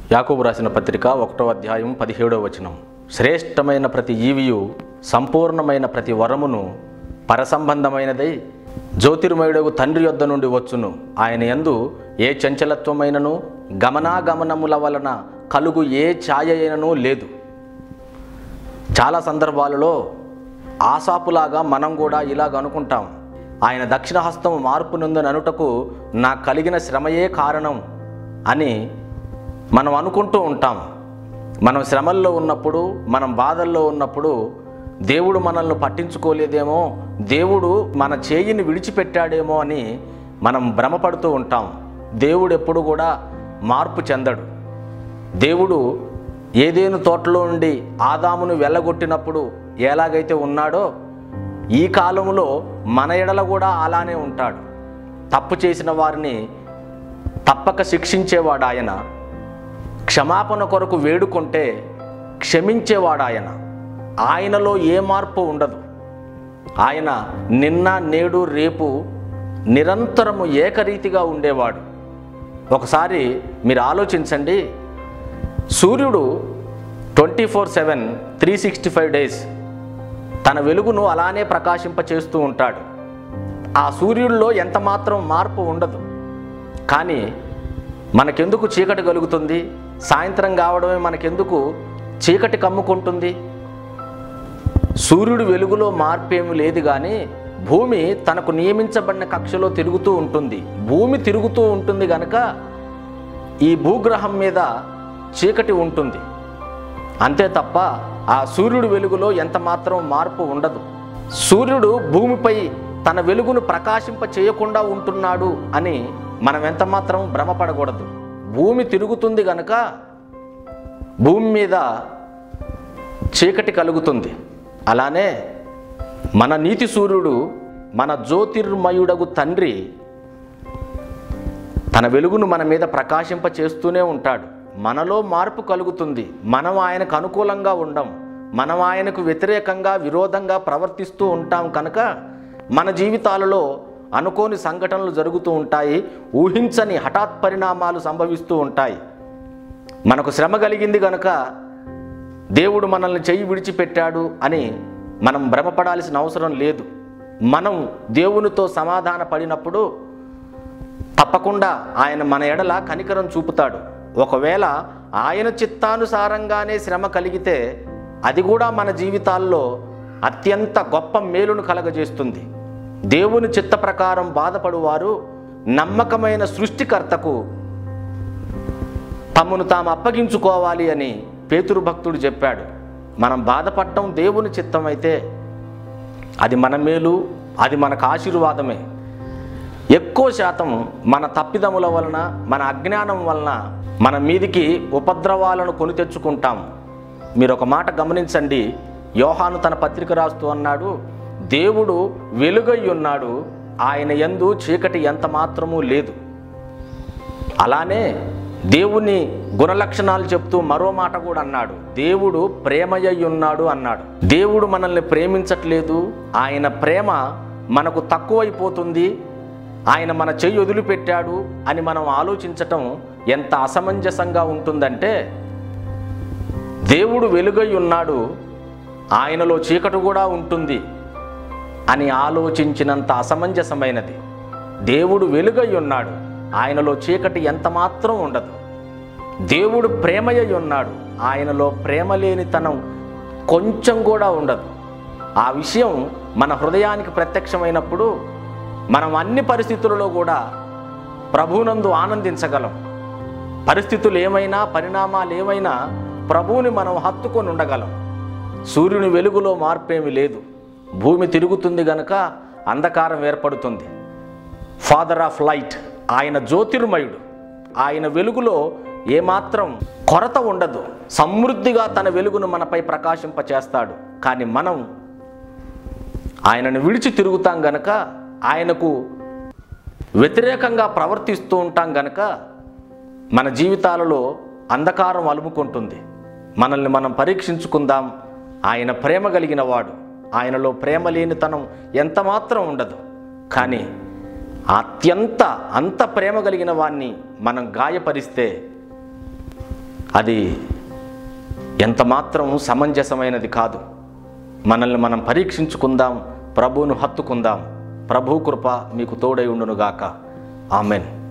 యాకోబు రాసిన పత్రిక ఒకటో అధ్యాయం పదిహేడో వచనం శ్రేష్టమైన ప్రతి ఈవియు సంపూర్ణమైన ప్రతి వరమును పరసంబంధమైనదై జ్యోతిర్మయుడగు తండ్రి యొద్ద నుండి వచ్చును ఆయన యందు ఏ చంచలత్వమైనను గమనాగమనముల వలన కలుగు ఏ ఛాయ అయినను లేదు చాలా సందర్భాలలో ఆసాపులాగా మనం కూడా ఇలాగ అనుకుంటాం ఆయన దక్షిణ హస్తం మార్పు నుందని అనుటకు నాకు కలిగిన శ్రమయే కారణం అని మనం అనుకుంటూ ఉంటాం మనం శ్రమల్లో ఉన్నప్పుడు మనం బాధల్లో ఉన్నప్పుడు దేవుడు మనల్ని పట్టించుకోలేదేమో దేవుడు మన చేయిని విడిచిపెట్టాడేమో అని మనం భ్రమపడుతూ ఉంటాం దేవుడు ఎప్పుడు కూడా మార్పు చెందడు దేవుడు ఏదేను తోటలో నుండి ఆదామును వెళ్ళగొట్టినప్పుడు ఎలాగైతే ఉన్నాడో ఈ కాలంలో మన ఎడల కూడా అలానే ఉంటాడు తప్పు చేసిన వారిని తప్పక శిక్షించేవాడు ఆయన క్షమాపణ కొరకు వేడుకుంటే క్షమించేవాడు ఆయన ఆయనలో ఏ మార్పు ఉండదు ఆయన నిన్న నేడు రేపు నిరంతరము ఏకరీతిగా ఉండేవాడు ఒకసారి మీరు ఆలోచించండి సూర్యుడు twenty four seven three sixty five days తన వెలుగును అలానే ప్రకాశింపచేస్తూ ఉంటాడు ఆ సూర్యుడిలో ఎంత మాత్రం మార్పు ఉండదు కానీ మనకెందుకు చీకటి కలుగుతుంది సాయంత్రం కావడమే మనకెందుకు చీకటి కమ్ముకుంటుంది సూర్యుడు వెలుగులో మార్పేమి లేదు కానీ భూమి తనకు నియమించబడిన కక్షలో తిరుగుతూ ఉంటుంది భూమి తిరుగుతూ ఉంటుంది కనుక ఈ భూగ్రహం మీద చీకటి ఉంటుంది అంతే తప్ప ఆ సూర్యుడు వెలుగులో ఎంత మాత్రం మార్పు ఉండదు సూర్యుడు భూమిపై తన వెలుగును ప్రకాశింప చేయకుండా ఉంటున్నాడు అని మనం ఎంత మాత్రం భ్రమపడకూడదు భూమి తిరుగుతుంది గనక భూమి మీద చీకటి కలుగుతుంది అలానే మన నీతి సూర్యుడు మన జ్యోతిర్మయుడగు తండ్రి తన వెలుగును మన మీద ప్రకాశింప చేస్తూనే ఉంటాడు మనలో మార్పు కలుగుతుంది మనం ఆయనకు అనుకూలంగా ఉండం మనం ఆయనకు వ్యతిరేకంగా విరోధంగా ప్రవర్తిస్తూ ఉంటాం కనుక మన జీవితాలలో అనుకోని సంఘటనలు జరుగుతూ ఉంటాయి ఊహించని హఠాత్ పరిణామాలు సంభవిస్తూ ఉంటాయి మనకు శ్రమ కలిగింది కనుక దేవుడు మనల్ని చెయ్యి విడిచిపెట్టాడు అని మనం భ్రమపడాల్సిన అవసరం లేదు మనం దేవునితో సమాధాన పడినప్పుడు తప్పకుండా ఆయన మన ఎడల కనికరం చూపుతాడు ఒకవేళ ఆయన చిత్తానుసారంగానే శ్రమ కలిగితే అది కూడా మన జీవితాల్లో అత్యంత గొప్ప మేలును కలగజేస్తుంది దేవుని చిత్త ప్రకారం బాధపడువారు నమ్మకమైన సృష్టికర్తకు తమను తాము అప్పగించుకోవాలి అని పేతురు భక్తుడు చెప్పాడు మనం బాధపడటం దేవుని చిత్తం అయితే అది మన మేలు అది మనకు ఆశీర్వాదమే ఎక్కువ శాతం మన తప్పిదముల వలన మన అజ్ఞానం వలన మన మీదికి ఉపద్రవాలను కొని తెచ్చుకుంటాం మీరు ఒక మాట గమనించండి యోహాను తన పత్రిక రాస్తూ అన్నాడు దేవుడు వెలుగై ఉన్నాడు ఆయన యందు చీకటి ఎంత మాత్రమూ లేదు అలానే దేవుని గుణలక్షణాలు చెప్తూ మరో మాట కూడా అన్నాడు దేవుడు ప్రేమయ్య ఉన్నాడు అన్నాడు దేవుడు మనల్ని ప్రేమించట్లేదు ఆయన ప్రేమ మనకు తక్కువైపోతుంది ఆయన మన చెయ్యి వదిలిపెట్టాడు అని మనం ఆలోచించటం ఎంత అసమంజసంగా ఉంటుందంటే దేవుడు వెలుగై ఉన్నాడు ఆయనలో చీకటి కూడా ఉంటుంది అని ఆలోచించినంత అసమంజసమైనది దేవుడు వెలుగై ఉన్నాడు ఆయనలో చీకటి ఎంత మాత్రం ఉండదు దేవుడు ప్రేమయ్య ఉన్నాడు ఆయనలో ప్రేమ లేనితనం కొంచెం కూడా ఉండదు ఆ విషయం మన హృదయానికి ప్రత్యక్షమైనప్పుడు మనం అన్ని పరిస్థితులలో కూడా ప్రభువునందు ఆనందించగలం పరిస్థితులు ఏమైనా పరిణామాలు ఏమైనా ప్రభువుని మనం హత్తుకొని ఉండగలం సూర్యుని వెలుగులో మార్పేమి లేదు భూమి తిరుగుతుంది గనక అంధకారం ఏర్పడుతుంది ఫాదర్ ఆఫ్ లైట్ ఆయన జ్యోతిర్మయుడు ఆయన వెలుగులో ఏమాత్రం కొరత ఉండదు సమృద్ధిగా తన వెలుగును మనపై ప్రకాశింపచేస్తాడు కానీ మనం ఆయనను విడిచి తిరుగుతాం గనక ఆయనకు వ్యతిరేకంగా ప్రవర్తిస్తూ ఉంటాం గనక మన జీవితాలలో అంధకారం అలుముకుంటుంది మనల్ని మనం పరీక్షించుకుందాం ఆయన ప్రేమ కలిగిన వాడు ఆయనలో ప్రేమ లేనితనం ఎంత మాత్రం ఉండదు కానీ అత్యంత అంత ప్రేమ కలిగిన వాణ్ణి మనం గాయపరిస్తే అది ఎంత మాత్రం సమంజసమైనది కాదు మనల్ని మనం పరీక్షించుకుందాం ప్రభువును హత్తుకుందాం ప్రభు కృప మీకు తోడై ఉండునుగాక ఆమెన్